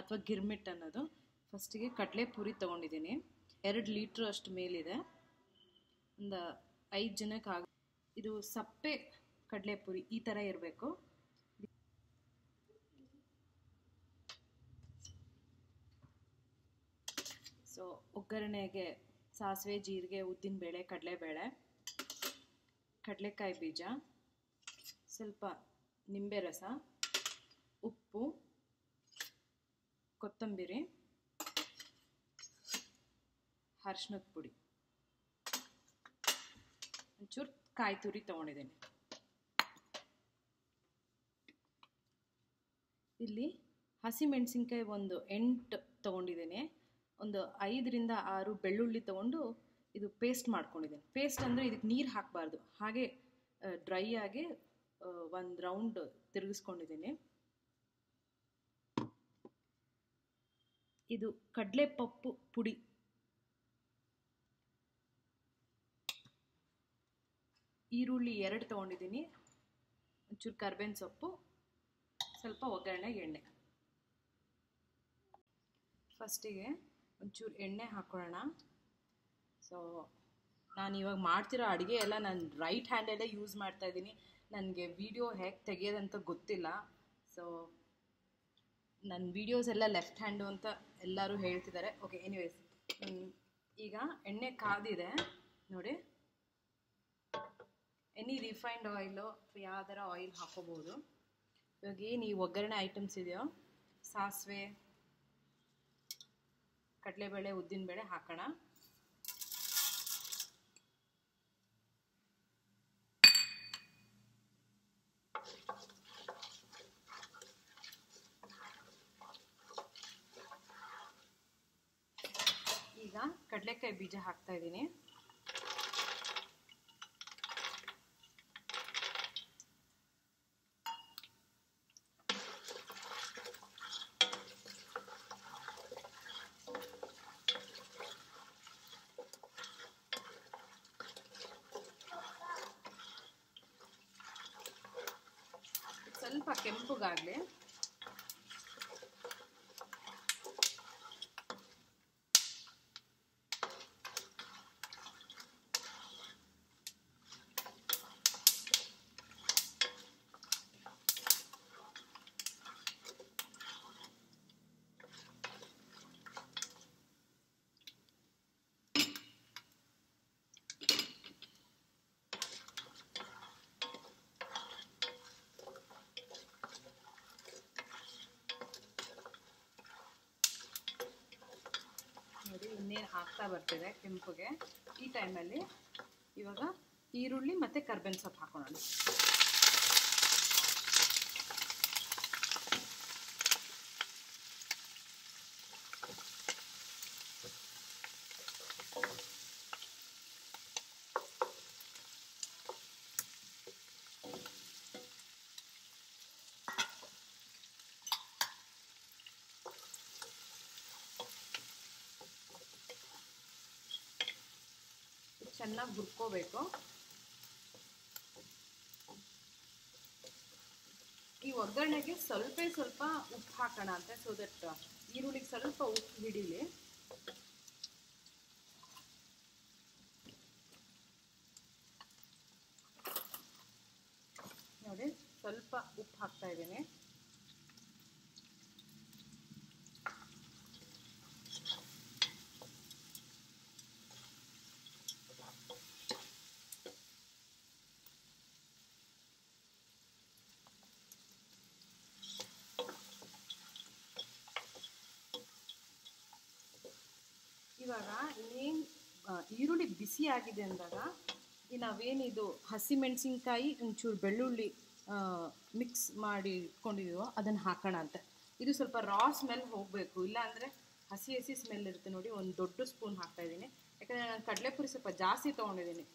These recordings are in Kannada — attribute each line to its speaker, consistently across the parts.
Speaker 1: ಅಥವಾ ಗಿರ್ಮಿಟ್ ಅನ್ನೋದು ಫಸ್ಟಿಗೆ ಕಡಲೆ ಪುರಿ ತೊಗೊಂಡಿದ್ದೀನಿ ಎರಡು ಲೀಟ್ರ್ ಅಷ್ಟು ಮೇಲಿದೆ ಒಂದು ಐದು ಜನಕ್ಕೆ ಆಗ ಇದು ಸಪ್ಪೆ ಕಡಲೆಪುರಿ ಈ ಥರ ಇರಬೇಕು ಸೊ ಒಗ್ಗರಣೆಗೆ ಸಾಸಿವೆ ಜೀರಿಗೆ ಉದ್ದಿನಬೇಳೆ ಕಡಲೆಬೇಳೆ ಕಡಲೆಕಾಯಿ ಬೀಜ ಸ್ವಲ್ಪ ನಿಂಬೆ ರಸ ಉಪ್ಪು ಕೊತ್ತಂಬರಿ ಅರ್ಶಿನದ ಪುಡಿ ಒಂಚೂರು ಕಾಯಿ ತುರಿ ತೊಗೊಂಡಿದ್ದೀನಿ ಇಲ್ಲಿ ಹಸಿಮೆಣಸಿನ್ಕಾಯಿ ಒಂದು ಎಂಟು ತೊಗೊಂಡಿದ್ದೀನಿ ಒಂದು ಐದರಿಂದ ಆರು ಬೆಳ್ಳುಳ್ಳಿ ತೊಗೊಂಡು ಇದು ಪೇಸ್ಟ್ ಮಾಡ್ಕೊಂಡಿದ್ದೀನಿ ಪೇಸ್ಟ್ ಅಂದರೆ ಇದಕ್ಕೆ ನೀರು ಹಾಕಬಾರ್ದು ಹಾಗೆ ಡ್ರೈ ಆಗಿ ಒಂದು ರೌಂಡ್ ತಿರುಗಿಸ್ಕೊಂಡಿದ್ದೀನಿ ಇದು ಕಡಲೆ ಪಪ್ಪು ಪುಡಿ ಈರುಳ್ಳಿ ಎರಡು ತೊಗೊಂಡಿದ್ದೀನಿ ಒಂಚೂರು ಕರ್ಬೇವಿನ ಸೊಪ್ಪು ಸ್ವಲ್ಪ ಒಗ್ಗರಣೆಗೆ ಎಣ್ಣೆ ಫಸ್ಟಿಗೆ ಒಂಚೂರು ಎಣ್ಣೆ ಹಾಕೊಳ್ಳೋಣ ಸೊ ನಾನು ಇವಾಗ ಮಾಡ್ತಿರೋ ಅಡುಗೆ ಎಲ್ಲ ನಾನು ರೈಟ್ ಹ್ಯಾಂಡಲ್ಲೇ ಯೂಸ್ ಮಾಡ್ತಾ ಇದ್ದೀನಿ ನನಗೆ ವಿಡಿಯೋ ಹೇಗೆ ತೆಗೆಯೋದಂತ ಗೊತ್ತಿಲ್ಲ ಸೊ ನನ್ನ ವೀಡಿಯೋಸ್ ಎಲ್ಲ ಲೆಫ್ಟ್ ಹ್ಯಾಂಡು ಅಂತ ಎಲ್ಲರೂ ಹೇಳ್ತಿದ್ದಾರೆ ಓಕೆ ಎನಿವೇಸ್ ಈಗ ಎಣ್ಣೆ ಕಾದಿದೆ ನೋಡಿ ಎನಿ ರಿಫೈನ್ಡ್ ಆಯಿಲು ಯಾವ್ದಾರ ಆಯಿಲ್ ಹಾಕೋಬೋದು ಇವಾಗ ಏನು ಈ ಒಗ್ಗರಣೆ ಐಟಮ್ಸ್ ಇದೆಯೋ ಸಾಸಿವೆ ಕಡಲೆಬೇಳೆ ಉದ್ದಿನಬೇಳೆ ಹಾಕೋಣ ಈಗ ಕಡಲೆಕಾಯಿ ಬೀಜ ಹಾಕ್ತಾ ಇದ್ದೀನಿ ಸ್ವಲ್ಪ ಕೆಂಪುಗಾಗಲಿ ನೋಡಿ ಇನ್ನೇನು ಆಗ್ತಾ ಬರ್ತಿದೆ ಕೆಂಪುಗೆ ಈ ಟೈಮಲ್ಲಿ ಇವಾಗ ಈರುಳ್ಳಿ ಮತ್ತು ಕರ್ಬೇವಿನ ಸೊಪ್ಪು ಹಾಕೊಳ್ಳೋಣ ಚೆನ್ನಾಗಿ ಹುರ್ಕೋಬೇಕು ಈ ಒಗ್ಗರಣೆಗೆ ಸ್ವಲ್ಪ ಸ್ವಲ್ಪ ಉಪ್ಪು ಹಾಕೋಣ ಅಂತ ಸೊ ದಟ್ ಈರುಳ್ಳಿಗೆ ಸ್ವಲ್ಪ ಉಪ್ಪು ಹಿಡೀಲಿ ನೋಡಿ ಸ್ವಲ್ಪ ಉಪ್ಪು ಹಾಕ್ತಾ ಇದ್ದೀನಿ ಇವಾಗ ಇನ್ನೇನು ಈರುಳ್ಳಿ ಬಿಸಿ ಆಗಿದೆ ಅಂದಾಗ ಈ ನಾವೇನಿದು ಹಸಿಮೆಣಸಿನ್ಕಾಯಿ ಒಂಚೂರು ಬೆಳ್ಳುಳ್ಳಿ ಮಿಕ್ಸ್ ಮಾಡಿ ಇಟ್ಕೊಂಡಿದ್ದೀವೋ ಅದನ್ನು ಹಾಕೋಣ ಅಂತ ಇದು ಸ್ವಲ್ಪ ರಾ ಸ್ಮೆಲ್ ಹೋಗಬೇಕು ಇಲ್ಲಾಂದರೆ ಹಸಿ ಹಸಿ ಸ್ಮೆಲ್ ಇರುತ್ತೆ ನೋಡಿ ಒಂದು ದೊಡ್ಡ ಸ್ಪೂನ್ ಹಾಕ್ತಾ ಇದ್ದೀನಿ ಯಾಕಂದರೆ ನಾನು ಕಡಲೆಪುರಿ ಸ್ವಲ್ಪ ಜಾಸ್ತಿ ತೊಗೊಂಡಿದ್ದೀನಿ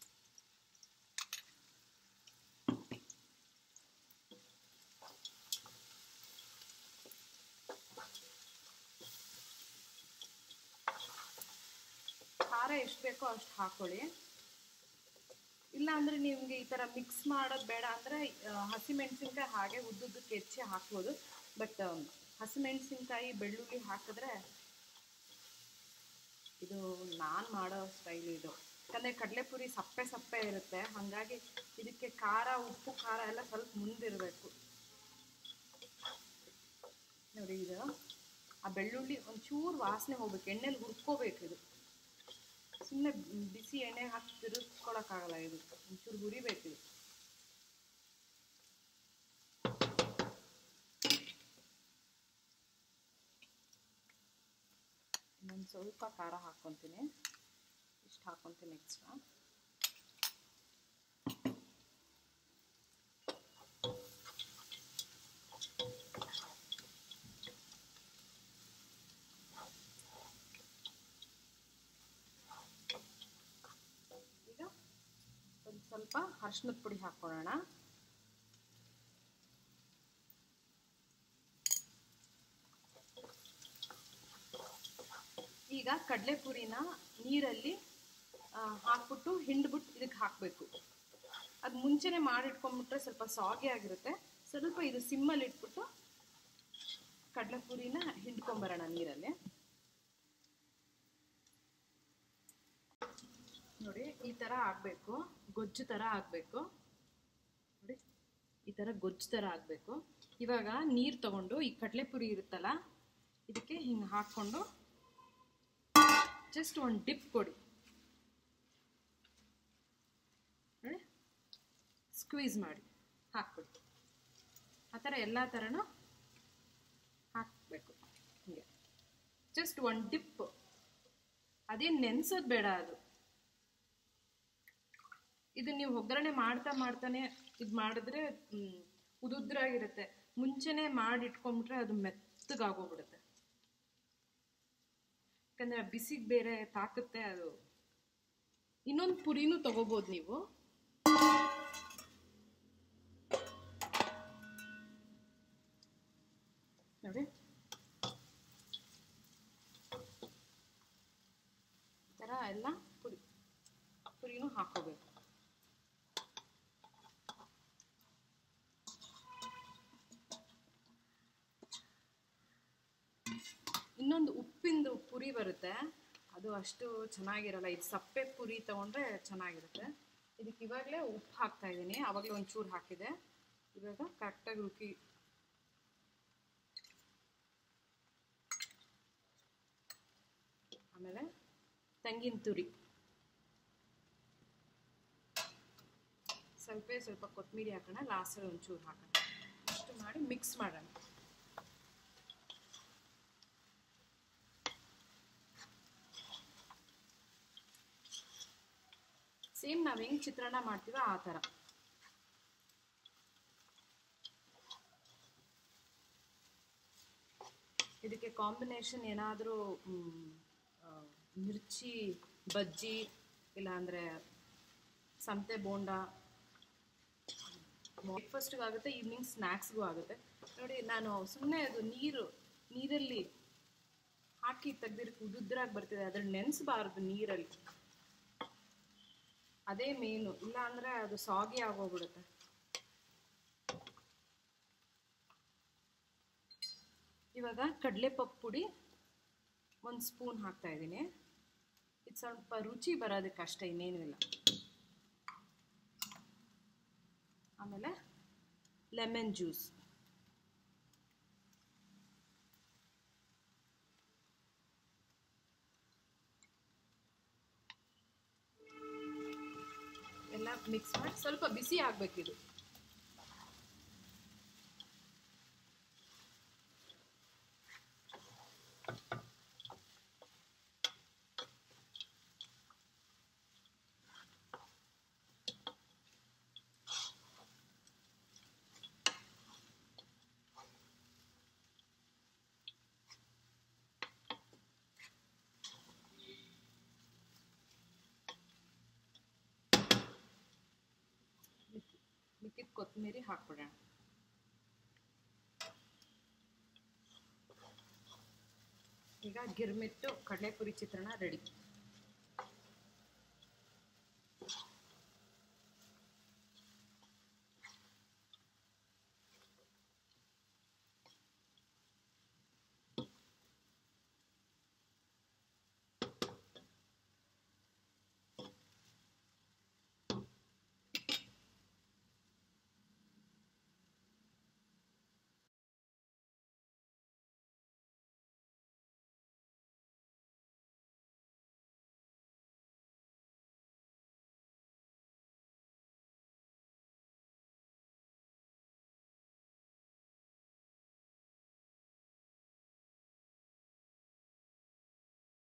Speaker 1: ಖಾರ ಎಷ್ಟು ಬೇಕೋ ಅಷ್ಟು ಹಾಕೊಳ್ಳಿ ಇಲ್ಲ ಅಂದರೆ ನಿಮಗೆ ಈ ಥರ ಮಿಕ್ಸ್ ಮಾಡೋದು ಬೇಡ ಅಂದರೆ ಹಸಿಮೆಣಸಿನ್ಕಾಯಿ ಹಾಗೆ ಉದ್ದುದ್ದಕ್ಕೆ ಹೆಚ್ಚಿ ಹಾಕ್ಬೋದು ಬಟ್ ಹಸಿಮೆಣಸಿನ್ಕಾಯಿ ಬೆಳ್ಳುಳ್ಳಿ ಹಾಕಿದ್ರೆ ಇದು ನಾನು ಮಾಡೋ ಸ್ಟೈಲ್ ಇದು ಯಾಕಂದರೆ ಕಡಲೆಪುರಿ ಸಪ್ಪೆ ಸಪ್ಪೆ ಇರುತ್ತೆ ಹಾಗಾಗಿ ಇದಕ್ಕೆ ಖಾರ ಉಪ್ಪು ಖಾರ ಎಲ್ಲ ಸ್ವಲ್ಪ ಮುಂದಿರಬೇಕು ನೋಡಿ ಇದು ಆ ಬೆಳ್ಳುಳ್ಳಿ ಒಂಚೂರು ವಾಸನೆ ಹೋಗ್ಬೇಕು ಎಣ್ಣೆಲಿ ಹುರ್ಕೋಬೇಕು ಇದು ಸುಮ್ಮನೆ ಬಿಸಿ ಎಣ್ಣೆ ಹಾಕಿ ತಿರುಗಿಸ್ಕೊಳಕ್ಕಾಗಲ್ಲ ಇದು ಒಂಚೂರು ಹುರಿಬೇಕು ಇದು ಇನ್ನೊಂದು ಸ್ವಲ್ಪ ಖಾರ ಹಾಕ್ಕೊತೀನಿ ಇಷ್ಟು ಹಾಕ್ಕೊತೀನಿ ಎಕ್ಸ್ಟ್ರಾ ಈಗ ಒಂದು ಸ್ವಲ್ಪ ಅರ್ಶಿನದ ಪುಡಿ ಹಾಕ್ಕೊಳ್ಳೋಣ ಈಗ ಕಡಲೆಪುರಿನ ನೀರಲ್ಲಿ ಆ, ಹಾಕ್ಬಿಟ್ಟು ಹಿಂಡ್ಬಿಟ್ಟು ಇದಕ್ಕೆ ಹಾಕಬೇಕು ಅದು ಮುಂಚೆನೆ ಮಾಡಿಟ್ಕೊಂಡ್ಬಿಟ್ರೆ ಸ್ವಲ್ಪ ಸಾಗಿ ಆಗಿರುತ್ತೆ ಸ್ವಲ್ಪ ಇದು ಸಿಮ್ಮಲ್ಲಿ ಇಟ್ಬಿಟ್ಟು ಕಡಲೆಪುರಿನ ಹಿಂಡ್ಕೊಂಬರೋಣ ನೀರಲ್ಲಿ ನೋಡಿ ಈ ಥರ ಆಗಬೇಕು ಗೊಜ್ಜು ಥರ ಆಗಬೇಕು ನೋಡಿ ಈ ಥರ ಗೊಜ್ಜು ಥರ ಆಗಬೇಕು ಇವಾಗ ನೀರು ತಗೊಂಡು ಈ ಕಡಲೆಪುರಿ ಇರುತ್ತಲ್ಲ ಇದಕ್ಕೆ ಹಿಂಗೆ ಹಾಕ್ಕೊಂಡು ಜಸ್ಟ್ ಒಂದು ಡಿಪ್ ಕೊಡಿ ನೋಡಿ ಸ್ಕ್ವೀಸ್ ಮಾಡಿ ಹಾಕ್ಬಿಡಿ ಆ ಥರ ಎಲ್ಲ ಥರನೂ ಹಾಕಬೇಕು ಹೀಗೆ ಜಸ್ಟ್ ಒಂದು ಡಿಪ್ ಅದೇನು ನೆನೆಸೋದು ಬೇಡ ಅದು ಇದು ನೀವು ಒಗ್ಗರಣೆ ಮಾಡ್ತಾ ಮಾಡ್ತಾನೆ ಇದು ಮಾಡಿದ್ರೆ ಮ್, ಉದುದ್ರಾಗಿರುತ್ತೆ ಮುಂಚೆನೆ ಮಾಡಿ ಇಟ್ಕೊಂಡ್ಬಿಟ್ರೆ ಅದು ಮೆತ್ತಗಾಗೋಗ್ಬಿಡುತ್ತೆ ಯಾಕಂದ್ರೆ ಬಿಸಿಗೆ ಬೇರೆ ತಾಕುತ್ತೆ ಅದು ಇನ್ನೊಂದು ಪುರಿನೂ ತಗೋಬೋದು ನೀವು ನೋಡಿ ಈ ಥರ ಎಲ್ಲ ಪುರಿ ಪುರಿನೂ ಹಾಕೋಬೇಕು ಇನ್ನೊಂದು ಉಪ್ಪಿಂದು ಪುರಿ ಬರುತ್ತೆ ಅದು ಅಷ್ಟು ಚೆನ್ನಾಗಿರಲ್ಲ ಇದು ಸಪ್ಪೆ ಪುರಿ ತಗೊಂಡ್ರೆ ಚೆನ್ನಾಗಿರುತ್ತೆ ಇದಕ್ಕೆ ಇವಾಗಲೇ ಉಪ್ಪು ಹಾಕ್ತಾ ಇದ್ದೀನಿ ಆವಾಗಲೇ ಒಂಚೂರು ಹಾಕಿದೆ ಇವಾಗ ಕರೆಕ್ಟಾಗಿ ರುಚಿ ಆಮೇಲೆ ತೆಂಗಿನ ತುರಿ ಸ್ವಲ್ಪ ಸ್ವಲ್ಪ ಕೊತ್ತಂಬರಿ ಹಾಕೋಣ ಲಾಸ್ಟಲ್ಲಿ ಒಂಚೂರು ಹಾಕೋಣ ಇಷ್ಟು ಮಾಡಿ ಮಿಕ್ಸ್ ಮಾಡೋಣ ಸೇಮ್ ನಾವು ಹೆಂಗೆ ಚಿತ್ರಾನ್ನ ಮಾಡ್ತೀವೋ ಆ ಥರ ಇದಕ್ಕೆ ಕಾಂಬಿನೇಷನ್ ಏನಾದರೂ ಮಿರ್ಚಿ ಬಜ್ಜಿ ಇಲ್ಲಾಂದರೆ ಸಂತೆ ಬೋಂಡ ಬ್ರೇಕ್ಫಾಸ್ಟ್ಗೂ ಆಗುತ್ತೆ ಈವ್ನಿಂಗ್ ಸ್ನ್ಯಾಕ್ಸ್ಗೂ ಆಗುತ್ತೆ ನೋಡಿ ನಾನು ಸುಮ್ಮನೆ ಅದು ನೀರು ನೀರಲ್ಲಿ ಹಾಕಿ ತೆಗ್ದಿರಕ್ಕೆ ಉದುದ್ರಾಗಿ ಬರ್ತಿದೆ ಅದ್ರ ನೆನೆಸಬಾರ್ದು ನೀರಲ್ಲಿ ಅದೇ ಮೇನು ಇಲ್ಲ ಅಂದ್ರೆ ಅದು ಸಾಗಿ ಆಗೋಗ್ಬಿಡುತ್ತೆ ಇವಾಗ ಕಡಲೆಪಪ್ಪು ಪುಡಿ ಒಂದು ಸ್ಪೂನ್ ಹಾಕ್ತಾ ಇದ್ದೀನಿ ಇದು ಸ್ವಲ್ಪ ರುಚಿ ಬರೋದಕ್ಕೆ ಅಷ್ಟೇ ಇನ್ನೇನು ಇಲ್ಲ ಆಮೇಲೆ ಲೆಮನ್ ಜ್ಯೂಸ್ ಎಲ್ಲ ಮಿಕ್ಸ್ ಮಾಡಿ ಸ್ವಲ್ಪ ಬಿಸಿ ಆಗಬೇಕಿದು ಮಿಕ್ಕಿದ ಕೊತ್ತಂಬರಿ ಹಾಕ್ಬಿಡೋಣ ಈಗ ಗಿರ್ಮಿಟ್ಟು ಕಡಲೆಪುರಿ ಚಿತ್ರಾನ್ನ ರೆಡಿ